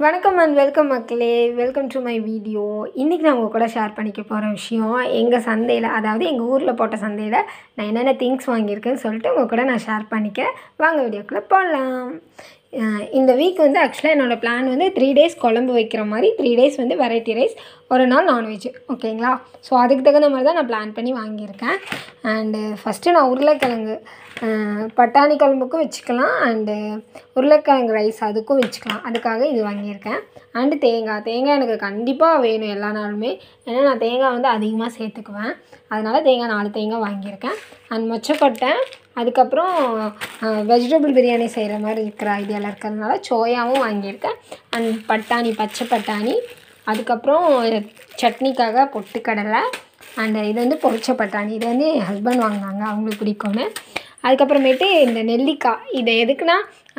வணக்கம் and welcome மக்களே welcome to my video இன்றைக்கி நான் உங்கள் கூட ஷேர் பண்ணிக்க போகிற விஷயம் எங்கள் சந்தையில் அதாவது எங்கள் ஊரில் போட்ட சந்தையில் நான் என்னென்ன திங்ஸ் வாங்கியிருக்கேன்னு சொல்லிட்டு உங்கள் கூட நான் ஷேர் பண்ணிக்கிறேன் வாங்க வீடியோக்குள்ளே போகலாம் அஹ் இந்த வீக் வந்து ஆக்சுவலாக என்னோடய பிளான் வந்து த்ரீ டேஸ் குழம்பு வைக்கிற மாதிரி த்ரீ டேஸ் வந்து வெரைட்டி ரைஸ் ஒரு நாள் நான்வெஜ் ஓகேங்களா ஸோ அதுக்கு தகுந்த மாதிரி தான் நான் பிளான் பண்ணி வாங்கியிருக்கேன் அண்டு ஃபஸ்ட்டு நான் உருளைக்கிழங்கு அஹ் பட்டாணி குழம்புக்கும் வச்சுக்கலாம் அண்டு உருளைக்கிழங்கு ரைஸ் அதுக்கும் வச்சுக்கலாம் அதுக்காக இது வாங்கியிருக்கேன் அண்டு தேங்காய் தேங்காய் எனக்கு கண்டிப்பாக வேணும் எல்லா நாளுமே ஏன்னா நான் தேங்காய் வந்து அதிகமாக சேர்த்துக்குவேன் அதனால் தேங்காய் நாலு தேங்காய் வாங்கியிருக்கேன் அண்ட் மொச்சக்கொட்டை அதுக்கப்புறம் வெஜிடபிள் பிரியாணி செய்கிற மாதிரி இருக்கிற ஐடியாவில் இருக்கிறதுனால சோயாவும் வாங்கியிருக்கேன் அண்ட் பட்டாணி பச்சை பட்டாணி அதுக்கப்புறம் சட்னிக்காக பொட்டுக்கடலை அண்ட் இது வந்து பொரிச்ச பட்டாணி இது வந்து என் ஹஸ்பண்ட் வாங்கினாங்க அவங்களுக்கு பிடிக்கும்னு அதுக்கப்புறமேட்டு இந்த நெல்லிக்காய் இதை எதுக்குன்னா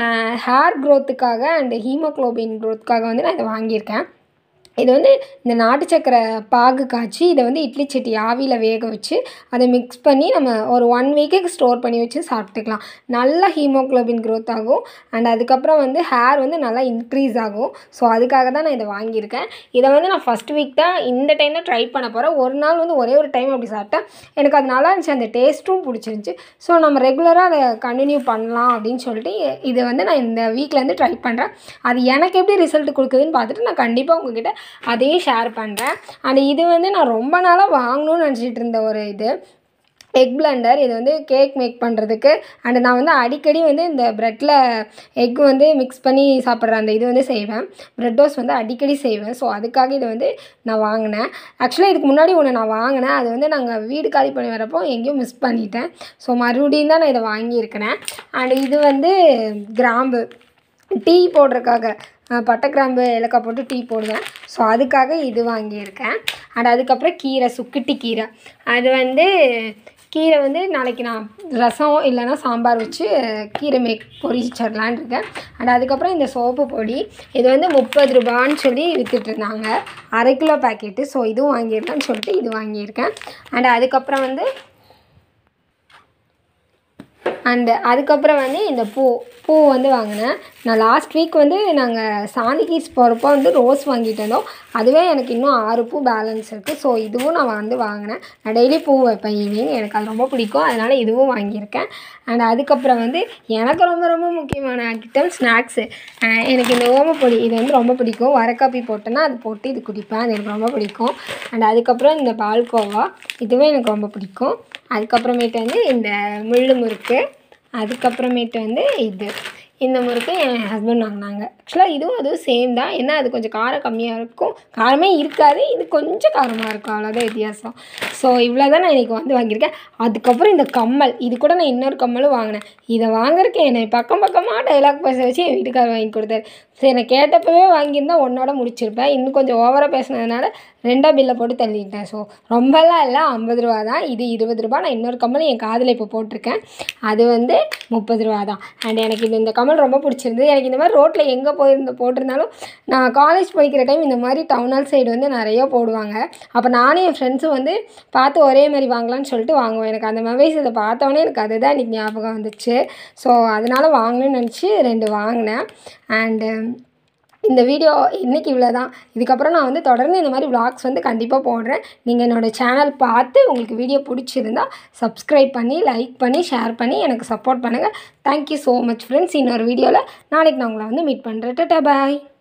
ஹேர் க்ரோத்துக்காக அண்ட் ஹீமோக்ளோபின் க்ரோத்துக்காக வந்து நான் இதை வாங்கியிருக்கேன் இது வந்து இந்த நாட்டு சக்கரை பாகு காய்ச்சி இதை வந்து இட்லி சட்டி ஆவியில் வேக வச்சு அதை மிக்ஸ் பண்ணி நம்ம ஒரு ஒன் வீக்குக்கு ஸ்டோர் பண்ணி வச்சு சாப்பிட்டுக்கலாம் நல்லா ஹீமோக்ளோபின் க்ரோத் ஆகும் அண்ட் அதுக்கப்புறம் வந்து ஹேர் வந்து நல்லா இன்க்ரீஸ் ஆகும் ஸோ அதுக்காக தான் நான் இதை வாங்கியிருக்கேன் இதை வந்து நான் ஃபஸ்ட் வீக் தான் இந்த டைம் தான் ட்ரை பண்ண போகிறேன் ஒரு நாள் வந்து ஒரே ஒரு டைம் அப்படி சாப்பிட்டேன் எனக்கு அது நல்லா இருந்துச்சு அந்த டேஸ்ட்டும் பிடிச்சிருந்துச்சி ஸோ நம்ம ரெகுலராக அதை கண்டினியூ பண்ணலாம் அப்படின்னு சொல்லிட்டு இதை வந்து நான் இந்த வீக்லேருந்து ட்ரை பண்ணுறேன் அது எனக்கு எப்படி ரிசல்ட் கொடுக்குதுன்னு பார்த்துட்டு நான் கண்டிப்பாக உங்ககிட்ட அதையும் ஷேர் பண்ணுறேன் அண்ட் இது வந்து நான் ரொம்ப நாளாக வாங்கணும்னு நினச்சிட்டு இருந்த ஒரு இது எக் பிளண்டர் இது வந்து கேக் மேக் பண்ணுறதுக்கு அண்ட் நான் வந்து அடிக்கடி வந்து இந்த ப்ரெட்டில் எக் வந்து மிக்ஸ் பண்ணி சாப்பிட்ற அந்த இது வந்து செய்வேன் ப்ரெட் டோஸ் வந்து அடிக்கடி செய்வேன் ஸோ அதுக்காக இதை வந்து நான் வாங்கினேன் ஆக்சுவலாக இதுக்கு முன்னாடி ஒன்று நான் வாங்கினேன் அது வந்து நாங்கள் வீடு காலி பண்ணி வரப்போ எங்கேயும் மிஸ் பண்ணிட்டேன் ஸோ மறுபடியும் தான் நான் இதை வாங்கியிருக்கிறேன் அண்ட் இது வந்து கிராம்பு டீ போடுறதுக்காக அஹ், பட்டை கிராம்பு ஏலக்காய் போட்டு டீ போடுவேன் ஸோ அதுக்காக இது வாங்கியிருக்கேன் அண்ட் அதுக்கப்புறம் கீரை சுக்குட்டி கீரை அது வந்து கீரை வந்து நாளைக்கு நான் ரசம் இல்லைன்னா சாம்பார் வச்சு கீரை மேக் பொரிச்சிடலான் இருக்கேன் அண்ட் அதுக்கப்புறம் இந்த சோப்பு பொடி இது வந்து முப்பது ரூபான்னு சொல்லி வித்துட்டு இருந்தாங்க அரை கிலோ பேக்கெட்டு ஸோ இதுவும் வாங்கியிருக்கேன்னு சொல்லிட்டு இது வாங்கியிருக்கேன் அண்ட் அதுக்கப்புறம் வந்து அண்டு அதுக்கப்புறம் வந்து இந்த பூ பூ வந்து வாங்கினேன் நான் லாஸ்ட் வீக் வந்து நாங்கள் சாந்தி கீஸ் போகிறப்போ வந்து ரோஸ் வாங்கிட்டு வந்தோம் அதுவே எனக்கு இன்னும் ஆறு பூ பேலன்ஸ் இருக்குது ஸோ இதுவும் நான் வந்து வாங்கினேன் நான் டெய்லி பூ வைப்பேன் ஈவினிங் எனக்கு அது ரொம்ப பிடிக்கும் அதனால் இதுவும் வாங்கியிருக்கேன் அண்ட் அதுக்கப்புறம் வந்து எனக்கு ரொம்ப ரொம்ப முக்கியமான ஐட்டம் ஸ்நாக்ஸு எனக்கு இந்த ஓமப்பொடி இது வந்து ரொம்ப பிடிக்கும் வரக்காப்பி போட்டேன்னா அது போட்டு இது குடிப்பேன் அது எனக்கு ரொம்ப பிடிக்கும் அண்ட் அதுக்கப்புறம் இந்த பால்கோவா இதுவே எனக்கு ரொம்ப பிடிக்கும் அதுக்கப்புறமேட்டு வந்து இந்த முள்ளு முறுக்கு அதுக்கப்புறமேட்டு வந்து இது இந்த முறுக்கு என் ஹஸ்பண்ட் வாங்கினாங்க ஆக்சுவலாக இதுவும் அதுவும் சேம் தான் என்ன அது கொஞ்சம் காரம் கம்மியாக இருக்கும் காரமே இருக்காது இது கொஞ்சம் காரமாக இருக்கும் அவ்வளோதான் வித்தியாசம் ஸோ இவ்வளோ தான் நான் இன்றைக்கி வந்து வாங்கியிருக்கேன் அதுக்கப்புறம் இந்த கம்மல் இது கூட நான் இன்னொரு கம்மலும் வாங்கினேன் இதை வாங்குறதுக்கு என்னை பக்கம் பக்கமாக டைலாக் பேச வச்சு என் வீட்டுக்காரர் வாங்கி கொடுத்தாரு சரி நான் கேட்டப்பவே வாங்கியிருந்தா ஒன்னோட முடிச்சிருப்பேன் இன்னும் கொஞ்சம் ஓவராக பேசுனதுனால ரெண்டாக பில்லை போட்டு தள்ளிட்டேன் ஸோ ரொம்பலாம் இல்லை ஐம்பது ரூபா தான் இது இருபது ரூபா நான் இன்னொரு கம்மல் என் காதில் இப்போ போட்டிருக்கேன் அது வந்து முப்பது ரூபா தான் அண்ட் எனக்கு இது இந்த கம்மல் ரொம்ப பிடிச்சிருந்தது எனக்கு இந்த மாதிரி ரோட்டில் எங்கே போயிருந்த போட்டிருந்தாலும் நான் காலேஜ் படிக்கிற டைம் இந்த மாதிரி டவுன் ஹால் சைடு வந்து நிறைய போடுவாங்க அப்போ நானும் என் ஃப்ரெண்ட்ஸும் வந்து பார்த்து ஒரே மாதிரி வாங்கலாம்னு சொல்லிட்டு வாங்குவோம் எனக்கு அந்த மெமரிஸ் இதை பார்த்தோன்னே எனக்கு அதுதான் எனக்கு ஞாபகம் வந்துச்சு ஸோ அதனால் வாங்கணும்னு நினச்சி ரெண்டு வாங்கினேன் அண்டு இந்த வீடியோ இன்றைக்கி இவ்வளோ தான் இதுக்கப்புறம் நான் வந்து தொடர்ந்து இந்த மாதிரி vlogs வந்து கண்டிப்பாக போடுறேன் நீங்கள் என்னோடய சேனல் பார்த்து உங்களுக்கு வீடியோ பிடிச்சிருந்தா சப்ஸ்கிரைப் பண்ணி லைக் பண்ணி ஷேர் பண்ணி எனக்கு சப்போர்ட் பண்ணுங்கள் தேங்க்யூ ஸோ மச் ஃப்ரெண்ட்ஸ் இன்னொரு வீடியோவில் நாளைக்கு நான் உங்களை வந்து மீட் பண்ணுறேன் டாடா பாய்